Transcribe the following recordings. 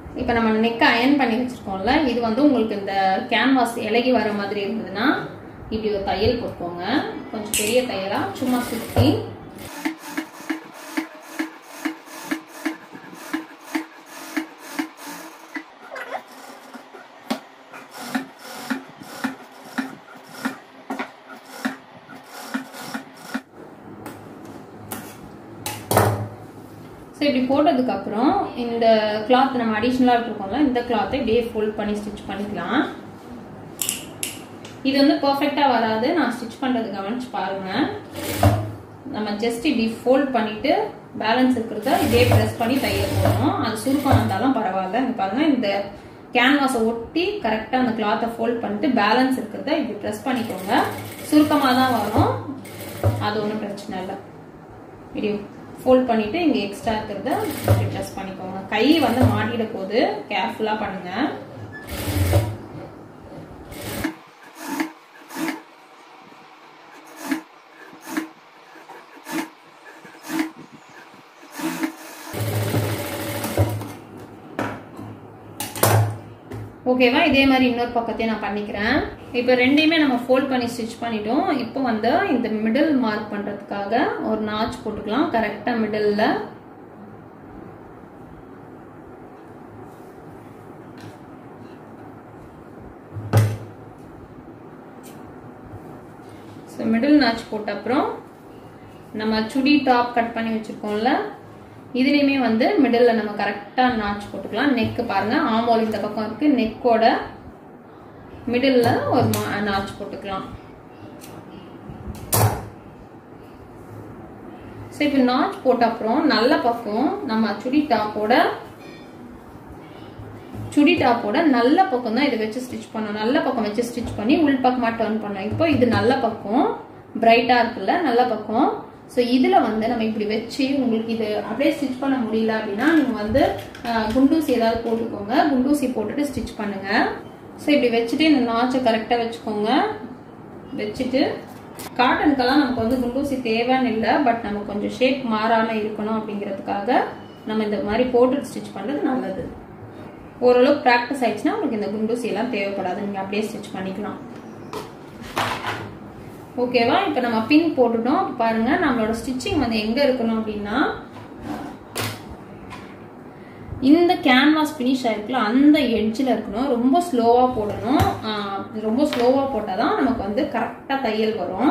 இப்போ நம்ம neck iron பண்ணி வச்சிருக்கோம்ல இது வந்து உங்களுக்கு இந்த கேன்வாஸ் இலகி வர மாதிரி இருந்ததுன்னா இப்படி ஒரு தையல் போட்டுக்கோங்க கொஞ்சம் பெரிய தையலா சும்மா சுற்றி ஸோ இப்படி போட்டதுக்கப்புறம் இந்த கிளாத் நம்ம அடிஷ்னலாக விட்டுருக்கோம்ல இந்த கிளாத்தை இப்படியே ஃபோல்ட் பண்ணி ஸ்டிச் பண்ணிக்கலாம் இது வந்து பர்ஃபெக்டாக வராது நான் ஸ்டிச் பண்ணுறது கவனிச்சு பாருங்க நம்ம ஜஸ்ட் இப்படி ஃபோல்ட் பண்ணிட்டு பேலன்ஸ் இருக்கிறத இதே ப்ரெஸ் பண்ணி தையல் போடணும் அது சுருக்கம் வந்தாலும் பரவாயில்ல இங்க பாருங்க இந்த கேன்வாஸை ஒட்டி கரெக்டாக அந்த கிளாத்தை ஃபோல்ட் பண்ணிட்டு பேலன்ஸ் இருக்கிறத இப்படி ப்ரெஸ் பண்ணிக்கோங்க சுருக்கமாக தான் வரும் அது ஒன்றும் பிரச்சனை இல்லை இப்படி ஃபோல்ட் பண்ணிட்டு இங்கே எக்ஸ்ட்ரா இருக்கிறத இப்படி ப்ரெஸ் பண்ணிக்கோங்க கை வந்து மாட்டிட போது கேர்ஃபுல்லாக பண்ணுங்க ஓகேவா இதே மாதிரி இன்னொரு பக்கத்தையும் நான் பண்ணிக்கிறேன் இப்போ ரெண்டையுமே நம்ம ஃபோல்ட் பண்ணி ஸ்டிச் பண்ணிட்டோம் இப்போ வந்து இந்த மிடில் மார்க் பண்ணுறதுக்காக ஒரு நாச் போட்டுக்கலாம் கரெக்டாக மிடில் ஸோ மிடில் நாச் போட்ட அப்புறம் நம்ம சுடி டாப் கட் பண்ணி வச்சுருக்கோம்ல இதுலேயுமே வந்து மிடில் நம்ம கரெக்டாக நாச் போட்டுக்கலாம் நெக்கு பாருங்க ஆமோல் இந்த பக்கம் இருக்கு நெக்கோட மிடில் ஒரு நாச் போட்டுக்கலாம் ஸோ இப்போ நாச் போட்ட அப்புறம் நல்ல பக்கம் நம்ம சுடி டாப்போட சுடி டாப்போட நல்ல பக்கம் தான் இதை வச்சு ஸ்டிச் பண்ணோம் நல்ல பக்கம் வச்சு ஸ்டிச் பண்ணி உள் பக்கமாக டர்ன் பண்ணோம் இப்போ இது நல்ல பக்கம் பிரைட்டாக இருக்குல்ல நல்ல பக்கம் ஸோ இதில் வந்து நம்ம இப்படி வச்சு உங்களுக்கு இது அப்படியே ஸ்டிச் பண்ண முடியல அப்படின்னா நீங்கள் வந்து குண்டூசி ஏதாவது போட்டுக்கோங்க குண்டூசி போட்டுட்டு ஸ்டிச் பண்ணுங்க ஸோ இப்படி வச்சுட்டு இந்த நாச்சை கரெக்டாக வச்சுக்கோங்க வச்சுட்டு காட்டனுக்கெல்லாம் நமக்கு வந்து குண்டூசி தேவைன்னு இல்லை பட் நம்ம கொஞ்சம் ஷேப் மாறாமல் இருக்கணும் அப்படிங்கிறதுக்காக நம்ம இந்த மாதிரி போட்டு ஸ்டிச் பண்ணுறது நல்லது ஓரளவுக்கு ப்ராக்டிஸ் ஆயிடுச்சுன்னா உங்களுக்கு இந்த குண்டூசி எல்லாம் தேவைப்படாது நீங்கள் அப்படியே ஸ்டிச் பண்ணிக்கலாம் ஓகேவா இப்போ நம்ம பின் போட்டுட்டோம் பாருங்க நம்மளோட ஸ்டிச்சிங் வந்து எங்க இருக்கணும் அப்படின்னா இந்த கேன்வாஸ் ஃபினிஷ் ஆயிருக்குல்ல அந்த எட்ஜில் இருக்கணும் ரொம்ப ஸ்லோவாக போடணும் ரொம்ப ஸ்லோவாக போட்டால் தான் நமக்கு வந்து கரெக்டாக தையல் வரும்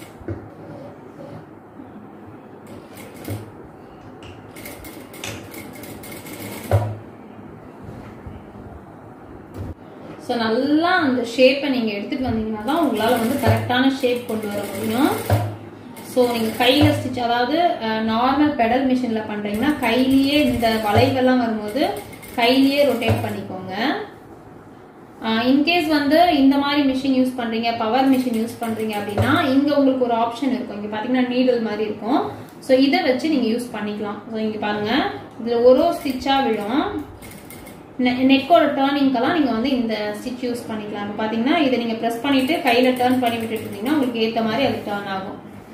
ஸோ நல்லா அந்த ஷேப்பை நீங்கள் எடுத்துகிட்டு வந்தீங்கன்னா தான் உங்களால் வந்து கரெக்டான ஷேப் கொண்டு வர முடியும் ஸோ நீங்கள் கையில் ஸ்டிச் அதாவது நார்மல் பெடல் மிஷினில் பண்ணுறீங்கன்னா கையிலேயே இந்த வளைவெல்லாம் வரும்போது கையிலேயே ரொட்டேட் பண்ணிக்கோங்க இன்கேஸ் வந்து இந்த மாதிரி மிஷின் யூஸ் பண்ணுறீங்க பவர் மிஷின் யூஸ் பண்ணுறீங்க அப்படின்னா இங்கே உங்களுக்கு ஒரு ஆப்ஷன் இருக்கும் இங்கே பார்த்தீங்கன்னா நீடில் மாதிரி இருக்கும் ஸோ இதை வச்சு நீங்கள் யூஸ் பண்ணிக்கலாம் ஸோ இங்கே பாருங்கள் இதில் ஒரு ஒரு ஸ்டிச்சாக விழும் நெக்கோட டேர்னிங்கெல்லாம் நீங்கள் வந்து இந்த ஸ்டிச் யூஸ் பண்ணிக்கலாம் இப்போ பார்த்தீங்கன்னா இதை நீங்கள் ப்ரெஸ் பண்ணிவிட்டு கையில் டேர்ன் பண்ணி விட்டுட்டு இருந்தீங்கன்னா உங்களுக்கு ஏற்ற மாதிரி அது டேர்ன் ஆகும்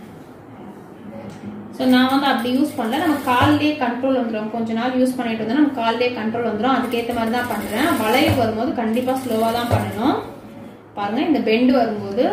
ஸோ நான் வந்து அப்படி யூஸ் பண்ணல நம்ம கால்லேயே கண்ட்ரோல் வந்துடும் கொஞ்ச நாள் யூஸ் பண்ணிட்டு இருந்தால் நம்ம கால்லேயே கண்ட்ரோல் வந்துடும் அதுக்கேற்ற மாதிரி தான் பண்ணுறேன் வளைவு வரும்போது கண்டிப்பாக ஸ்லோவாக தான் பண்ணணும் பாருங்கள் இந்த பெண்டு வரும்போது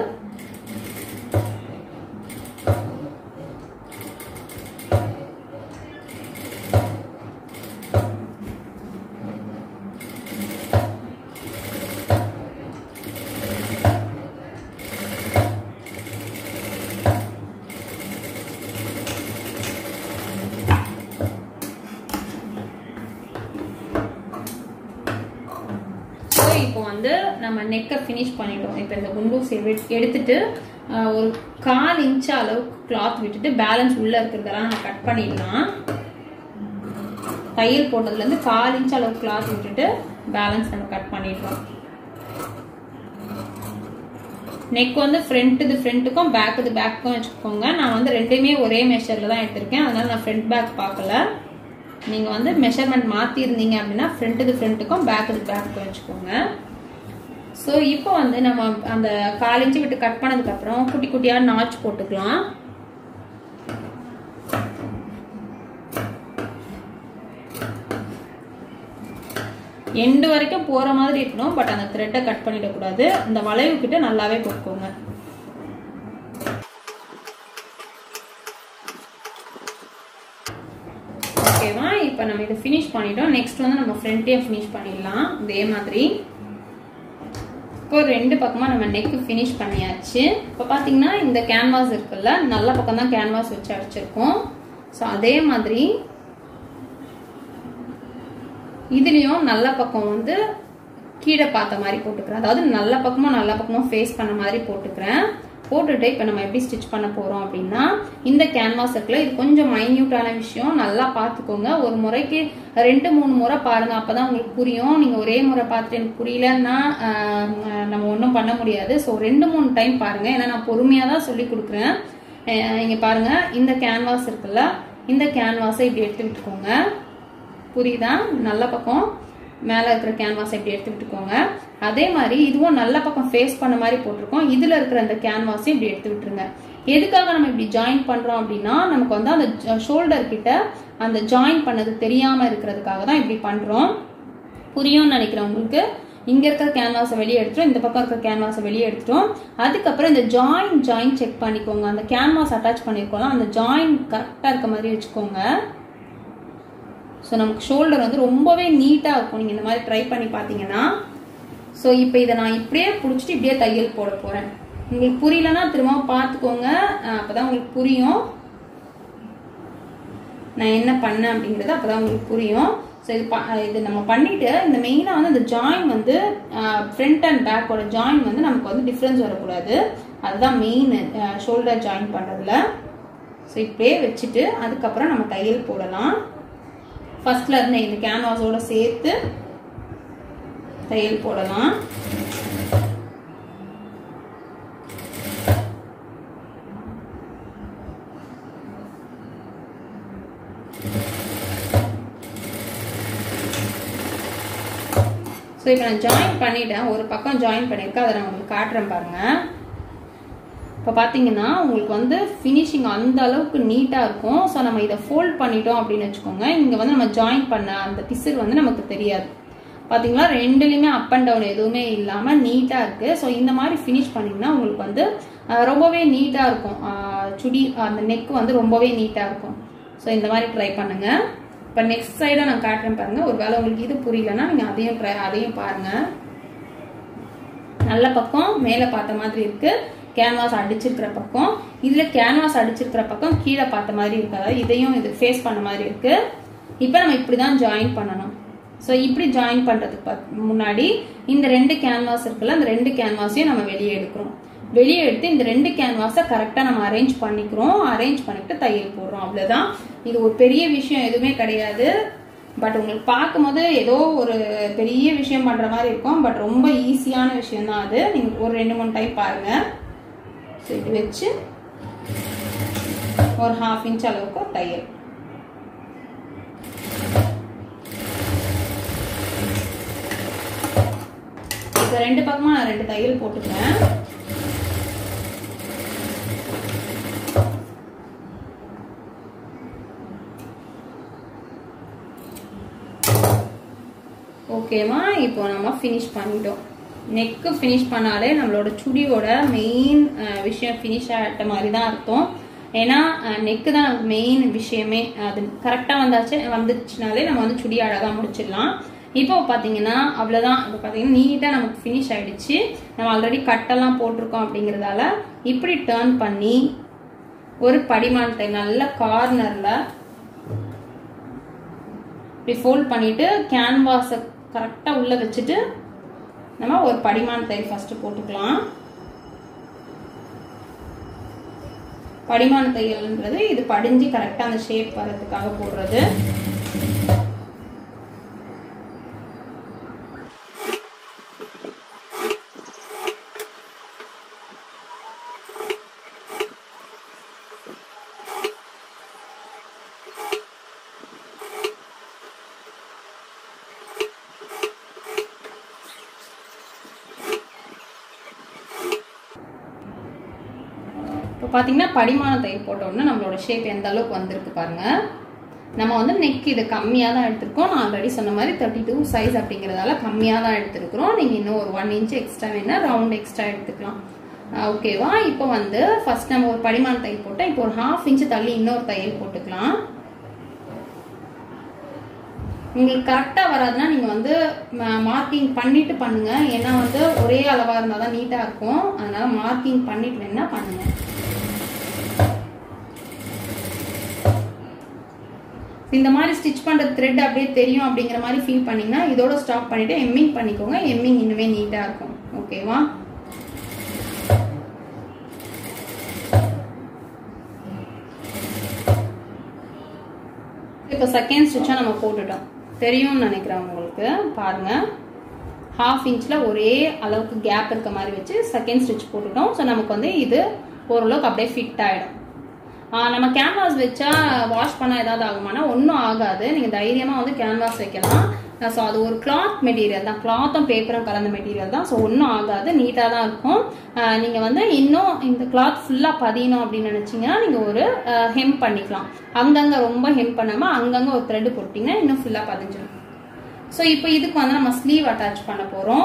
இப்போ வந்து நம்ம நெக்கை ஃபினிஷ் பண்ணிட்டோம் இப்போ இந்த குண்டூசி எடுத்துட்டு ஒரு கால் இன்ச் அளவுக்கு கிளாத் விட்டுட்டு பேலன்ஸ் உள்ள இருக்கிறதெல்லாம் நம்ம கட் பண்ணிடலாம் தையல் போட்டதுலேருந்து கால் இன்ச் அளவுக்கு கிளாத் விட்டுட்டு பேலன்ஸ் நம்ம கட் பண்ணிடலாம் நெக் வந்து ஃப்ரண்ட் இது ஃப்ரண்ட்டுக்கும் பேக் இது பேக்குக்கும் வச்சுக்கோங்க நான் வந்து ரெண்டுமே ஒரே மெஷரில் தான் எடுத்திருக்கேன் அதனால நான் ஃப்ரண்ட் பேக் பார்க்கல நீங்கள் வந்து மெஷர்மெண்ட் மாற்றிருந்தீங்க அப்படின்னா ஃப்ரண்ட் இது ஃப்ரண்ட்டுக்கும் பேக் இது பேக்குக்கும் வச்சுக்கோங்க ஸோ இப்போ வந்து நம்ம அந்த கால் இன்ச்சு விட்டு கட் பண்ணதுக்கப்புறம் குட்டி குட்டியாக நாச் போட்டுக்கலாம் எண்டு வரைக்கும் போற மாதிரி இருக்கணும் பட் அந்த த்ரெட்டை கட் பண்ணிடக்கூடாது இந்த வளைவு கிட்ட நல்லாவே போட்டுக்கோங்க ஓகேவா இப்போ நம்ம இதை ஃபினிஷ் பண்ணிட்டோம் நெக்ஸ்ட் வந்து நம்ம ஃப்ரண்ட்டே ஃபினிஷ் பண்ணிடலாம் இதே மாதிரி இப்போ ரெண்டு பக்கமா நம்ம நெக் ஃபினிஷ் பண்ணியாச்சு இப்போ பார்த்தீங்கன்னா இந்த கேன்வாஸ் இருக்குல்ல நல்ல பக்கம் தான் கேன்வாஸ் வச்சு அடிச்சிருக்கோம் ஸோ அதே மாதிரி இதுலயும் நல்ல பக்கம் வந்து கீழே பார்த்த மாதிரி போட்டுக்கிறேன் அதாவது நல்ல பக்கமும் நல்ல பக்கமும் ஃபேஸ் பண்ண மாதிரி போட்டுக்கிறேன் போட்டுட்டு இப்போ நம்ம எப்படி ஸ்டிச் பண்ண போறோம் அப்படின்னா இந்த கேன்வாஸ் இருக்குல்ல இது கொஞ்சம் மைன்யூட்டான விஷயம் நல்லா பார்த்துக்கோங்க ஒரு முறைக்கு ரெண்டு மூணு முறை பாருங்க அப்பதான் உங்களுக்கு புரியும் நீங்க ஒரே முறை பார்த்துட்டு எனக்கு புரியலன்னா ஆஹ், நம்ம ஒன்றும் பண்ண முடியாது ஸோ ரெண்டு மூணு டைம் பாருங்க ஏன்னா நான் பொறுமையாக தான் சொல்லி கொடுக்குறேன் அஹ், இங்க பாருங்க இந்த கேன்வாஸ் இருக்குல்ல இந்த கேன்வாஸை இப்படி எடுத்து விட்டுக்கோங்க புரியுதா நல்ல பக்கம் மேலே இருக்கிற கேன்வாஸ் எப்படி எடுத்து விட்டுக்கோங்க அதே மாதிரி இதுவும் நல்ல பக்கம் ஃபேஸ் பண்ண மாதிரி போட்டிருக்கோம் இதுல இருக்கிற அந்த கேன்வாஸையும் இப்படி எடுத்து விட்டுருங்க எதுக்காக நம்ம இப்படி ஜாயின் பண்றோம் அப்படின்னா நமக்கு வந்து அந்த ஷோல்டர் கிட்ட அந்த ஜாயின் பண்ணது தெரியாம இருக்கிறதுக்காக தான் இப்படி பண்றோம் புரியும்னு நினைக்கிறேன் உங்களுக்கு இங்க இருக்கிற கேன்வாஸை வெளியே எடுத்துட்டோம் இந்த பக்கம் இருக்கிற கேன்வாஸை வெளியே எடுத்துட்டோம் அதுக்கப்புறம் இந்த ஜாயின் ஜாயின் செக் பண்ணிக்கோங்க அந்த கேன்வாஸ் அட்டாச் பண்ணிருக்கோம்ல அந்த ஜாயின் கரெக்டா இருக்க மாதிரி வச்சுக்கோங்க ஸோ நமக்கு ஷோல்டர் வந்து ரொம்பவே நீட்டாக இருக்கும் நீங்கள் இந்த மாதிரி ட்ரை பண்ணி பார்த்தீங்கன்னா ஸோ இப்போ இதை நான் இப்படியே பிடிச்சிட்டு இப்படியே தையல் போட போகிறேன் உங்களுக்கு புரியலன்னா திரும்ப பார்த்துக்கோங்க அப்போ தான் உங்களுக்கு புரியும் நான் என்ன பண்ணேன் அப்படிங்கிறது அப்போ தான் உங்களுக்கு புரியும் ஸோ இது ப- இது நம்ம பண்ணிட்டு இந்த மெயினாக வந்து இந்த ஜாயின் வந்து ஃப்ரண்ட் அண்ட் பேக்கோட ஜாயின் வந்து நமக்கு வந்து டிஃப்ரென்ஸ் வரக்கூடாது அதுதான் மெயின் ஷோல்டர் ஜாயின் பண்ணுறதுல ஸோ இப்படியே வச்சுட்டு அதுக்கப்புறம் நம்ம தையல் போடலாம் ஃபர்ஸ்ட்ல இருந்து இந்த கேன்வாஸோட சேர்த்து தையல் போடலாம் ஸோ இப்போ நான் ஜாயின் பண்ணிட்டேன் ஒரு பக்கம் ஜாயின் பண்ணியிருக்கேன் அதை நான் உங்களுக்கு காட்டுறேன் பாருங்க இப்போ பார்த்தீங்கன்னா உங்களுக்கு வந்து ஃபினிஷிங் அந்த அளவுக்கு நீட்டாக இருக்கும் ஸோ நம்ம இதை ஃபோல்ட் பண்ணிட்டோம் அப்படின்னு வச்சுக்கோங்க இங்கே வந்து நம்ம ஜாயின் பண்ண அந்த பிசுறு வந்து நமக்கு தெரியாது பார்த்தீங்களா ரெண்டுலையுமே அப் அண்ட் டவுன் எதுவுமே இல்லாமல் நீட்டாக இருக்குது ஸோ இந்த மாதிரி ஃபினிஷ் பண்ணிங்கன்னா உங்களுக்கு வந்து அஹ், ரொம்பவே நீட்டாக இருக்கும் அஹ், சுடி அந்த நெக் வந்து ரொம்பவே நீட்டாக இருக்கும் ஸோ இந்த மாதிரி ட்ரை பண்ணுங்க இப்போ நெக்ஸ்ட் சைடாக நான் காட்டுறேன் பாருங்க ஒருவேளை உங்களுக்கு இது புரியலன்னா நீங்கள் அதையும் ட்ரை அதையும் பாருங்கள் நல்ல பக்கம் மேலே பார்த்த மாதிரி இருக்கு கேன்வாஸ் அடிச்சிருக்கிற பக்கம் இதுல கேன்வாஸ் அடிச்சிருக்கிற பக்கம் கீழே பார்த்த மாதிரி இருக்கு அதாவது இதையும் இது ஃபேஸ் பண்ண மாதிரி இருக்கு இப்போ நம்ம இப்படிதான் ஜாயின் பண்ணணும் ஸோ இப்படி ஜாயின் பண்றதுக்கு பத்- முன்னாடி இந்த ரெண்டு கேன்வாஸ் இருக்குல்ல அந்த ரெண்டு கேன்வாஸையும் நம்ம வெளியே எடுக்கிறோம் வெளியே எடுத்து இந்த ரெண்டு கேன்வாஸை கரெக்டாக நம்ம அரேஞ்ச் பண்ணிக்கிறோம் அரேஞ்ச் பண்ணிட்டு தையல் போடுறோம் அவ்வளோதான் இது ஒரு பெரிய விஷயம் எதுவுமே கிடையாது பட் உங்களுக்கு பார்க்கும்போது ஏதோ ஒரு பெரிய விஷயம் பண்ற மாதிரி இருக்கும் பட் ரொம்ப ஈஸியான விஷயம் தான் அது நீங்க ஒரு ரெண்டு மூணு டைம் பாருங்க ஸோ இது வச்சு ஒரு ஹாஃப் இன்ச் அளவுக்கு ஒரு தையல் இப்போ ரெண்டு பக்கமா நான் ரெண்டு தையல் போட்டுக்கிறேன் ஓகேவா இப்போ நம்ம ஃபினிஷ் பண்ணிட்டோம் நெக்கு ஃபினிஷ் பண்ணாலே நம்மளோட சுடியோட மெயின் விஷயம் ஃபினிஷ் ஆகிட்ட மாதிரி தான் அர்த்தம் ஏன்னா நெக்கு தான் நமக்கு மெயின் விஷயமே அது கரெக்டாக வந்தாச்சு வந்துச்சுனாலே நம்ம வந்து சுடி அழகாக முடிச்சிடலாம் இப்போ பார்த்தீங்கன்னா அவ்வளோதான் இப்போ பார்த்தீங்கன்னா நீட்டாக நமக்கு ஃபினிஷ் ஆயிடுச்சு நம்ம ஆல்ரெடி கட்டெல்லாம் போட்டிருக்கோம் அப்படிங்கிறதால இப்படி டேர்ன் பண்ணி ஒரு படிமானத்தை நல்ல கார்னரில் இப்படி ஃபோல்ட் பண்ணிட்டு கேன்வாஸை கரெக்டாக உள்ள வச்சுட்டு நம்ம ஒரு படிமான தையல் ஃபர்ஸ்ட் போட்டுக்கலாம் படிமான தையல்ன்றது இது படிஞ்சு கரெக்டாக அந்த ஷேப் வர்றதுக்காக போடுறது இப்போ பார்த்தீங்கன்னா படிமான தையல் போட்ட உடனே நம்மளோட ஷேப் எந்த அளவுக்கு வந்திருக்கு பாருங்க நம்ம வந்து நெக் இது கம்மியாக தான் எடுத்திருக்கோம் நான் ஆல்ரெடி சொன்ன மாதிரி தேர்ட்டி டூ சைஸ் அப்படிங்கிறதால கம்மியாக தான் எடுத்திருக்கிறோம் நீங்கள் இன்னும் ஒரு ஒன் இன்ச் எக்ஸ்ட்ரா வேணா ரவுண்ட் எக்ஸ்ட்ரா எடுத்துக்கலாம் ஓகேவா இப்போ வந்து ஃபர்ஸ்ட் நம்ம ஒரு படிமான தையல் போட்டோம் இப்போ ஒரு ஹாஃப் இன்ச் தள்ளி இன்னொரு தையல் போட்டுக்கலாம் உங்களுக்கு கரெக்டாக வராதுன்னா நீங்கள் வந்து மார்க்கிங் பண்ணிட்டு பண்ணுங்க ஏன்னா வந்து ஒரே அளவாக இருந்தால் தான் நீட்டாக இருக்கும் அதனால மார்க்கிங் பண்ணிட்டு வேணா பண்ணுங்க இந்த மாதிரி ஸ்டிச் பண்ணுற த்ரெட் அப்படியே தெரியும் அப்படிங்கிற மாதிரி ஃபீல் பண்ணீங்கன்னா இதோட ஸ்டாப் பண்ணிட்டு எம்மிங் பண்ணிக்கோங்க எம்மிங் இன்னுமே நீட்டாக இருக்கும் ஓகேவா இப்போ செகண்ட் ஸ்டிச்சும் நம்ம போட்டுட்டோம் தெரியும்னு நினைக்கிறேன் உங்களுக்கு பாருங்க ஹாஃப் இன்ச்சில் ஒரே அளவுக்கு கேப் இருக்க மாதிரி வச்சு செகண்ட் ஸ்டிச் போட்டுட்டோம் ஸோ நமக்கு வந்து இது ஓரளவுக்கு அப்படியே ஃபிட் ஆகிடும் நம்ம கேன்வாஸ் வச்சா வாஷ் பண்ணால் ஏதாவது ஆகுமானா ஒன்றும் ஆகாது நீங்கள் தைரியமாக வந்து கேன்வாஸ் வைக்கலாம் ஸோ அது ஒரு கிளாத் மெட்டீரியல் தான் கிளாத்தும் பேப்பரும் கலந்த மெட்டீரியல் தான் ஸோ ஒன்றும் ஆகாது நீட்டாக தான் இருக்கும் நீங்கள் வந்து இன்னும் இந்த கிளாத் ஃபுல்லாக பதியணும் அப்படின்னு நினச்சிங்கன்னா நீங்கள் ஒரு ஹெம் பண்ணிக்கலாம் அங்கங்கே ரொம்ப ஹெம் பண்ணாமல் அங்கங்கே ஒரு த்ரெட்டு போட்டிங்கன்னா இன்னும் ஃபுல்லாக பதிஞ்சிடும் ஸோ இப்போ இதுக்கு வந்து நம்ம ஸ்லீவ் அட்டாச் பண்ண போகிறோம்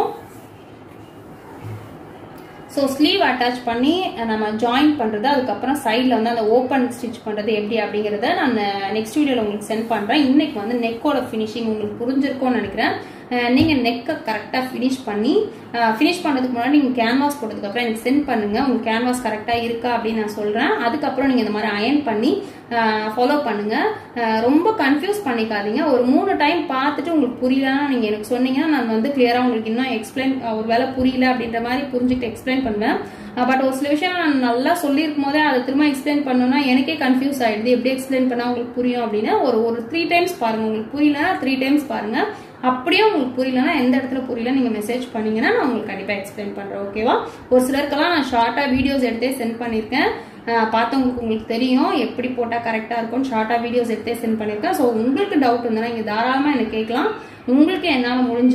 ஸோ ஸ்லீவ் அட்டாச் பண்ணி நம்ம ஜாயின் பண்ணுறது அதுக்கப்புறம் சைடில் வந்து அந்த ஓப்பன் ஸ்டிச் பண்ணுறது எப்படி அப்படிங்கிறத நான் நெக்ஸ்ட் வீடியோவில் உங்களுக்கு சென்ட் பண்ணுறேன் இன்னைக்கு வந்து நெக்கோட ஃபினிஷிங் உங்களுக்கு புரிஞ்சிருக்கும்னு நினைக்கிறேன் நீங்கள் நெக்கை கரெக்டாக ஃபினிஷ் பண்ணி ஃபினிஷ் பண்ணுறதுக்கு முன்னாடி நீங்கள் கேன்வாஸ் போட்டதுக்கப்புறம் எனக்கு சென்ட் பண்ணுங்கள் உங்கள் கேன்வாஸ் கரெக்டாக இருக்கா அப்படின்னு நான் சொல்கிறேன் அதுக்கப்புறம் நீங்கள் இந்த மாதிரி அயன் பண்ணி ஃபாலோ பண்ணுங்கள் ரொம்ப கன்ஃபியூஸ் பண்ணிக்காதீங்க ஒரு மூணு டைம் பார்த்துட்டு உங்களுக்கு புரியலன்னா நீங்கள் எனக்கு சொன்னீங்கன்னா நான் வந்து கிளியராக உங்களுக்கு இன்னும் எக்ஸ்பிளைன் ஒரு வேலை புரியல அப்படின்ற மாதிரி புரிஞ்சுட்டு எக்ஸ்பிளைன் பண்ணுவேன் பட் ஒரு சில விஷயம் நான் நல்லா சொல்லியிருக்கும் போதே அதை திரும்ப எக்ஸ்பிளைன் பண்ணணும்னா எனக்கே கன்ஃபியூஸ் ஆயிடுது எப்படி எக்ஸ்பிளைன் பண்ணால் உங்களுக்கு புரியும் அப்படின்னு ஒரு ஒரு த்ரீ டைம்ஸ் பாருங்க உங்களுக்கு புரியலன்னா த்ரீ டைம்ஸ் பாருங்க அப்படியே உங்களுக்கு புரியலன்னா எந்த இடத்துல புரியல நீங்க மெசேஜ் பண்ணீங்கன்னா நான் உங்களுக்கு கண்டிப்பா எக்ஸ்பிளைன் பண்றேன் ஓகேவா ஒரு சிலருக்கெல்லாம் நான் ஷார்ட்டா வீடியோஸ் எடுத்தே சென்ட் பண்ணியிருக்கேன் பார்த்தவங்களுக்கு உங்களுக்கு தெரியும் எப்படி போட்டால் கரெக்டாக இருக்கும் ஷார்ட்டாக வீடியோஸ் எடுத்தே சென்ட் பண்ணியிருக்கேன் ஸோ உங்களுக்கு டவுட் இருந்ததுன்னா இங்கே தாராளமாக எனக்கு கேட்கலாம் உங்களுக்கு என்னால் முடிஞ்ச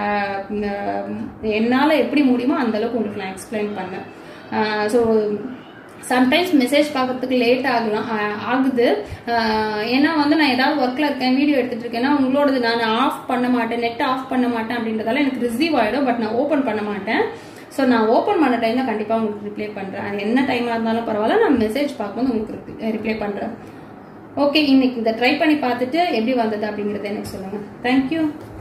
என்னால் எப்படி முடியுமோ அந்தளவுக்கு உங்களுக்கு நான் எக்ஸ்பிளைன் பண்ணேன் ஸோ சம்டைம்ஸ் மெசேஜ் பார்க்கறதுக்கு லேட் ஆகலாம் ஆகுது ஏன்னா வந்து நான் ஏதாவது ஒர்க்கில் இருக்கேன் வீடியோ எடுத்துட்டு இருக்கேன்னா உங்களோடது நான் ஆஃப் பண்ண மாட்டேன் நெட் ஆஃப் பண்ண மாட்டேன் அப்படின்றதால எனக்கு ரிசீவ் ஆகிடும் பட் நான் ஓப்பன் பண்ண மாட்டேன் ஸோ நான் ஓப்பன் பண்ண டைம் தான் கண்டிப்பாக உங்களுக்கு ரிப்ளை பண்ணுறேன் அது என்ன டைமாக இருந்தாலும் பரவாயில்ல நான் மெசேஜ் பார்க்கும்போது உங்களுக்கு ரிப்ளை பண்ணுறேன் ஓகே இன்னைக்கு இதை ட்ரை பண்ணி பார்த்துட்டு எப்படி வந்தது அப்படிங்கிறத எனக்கு சொல்லுங்கள் தேங்க்யூ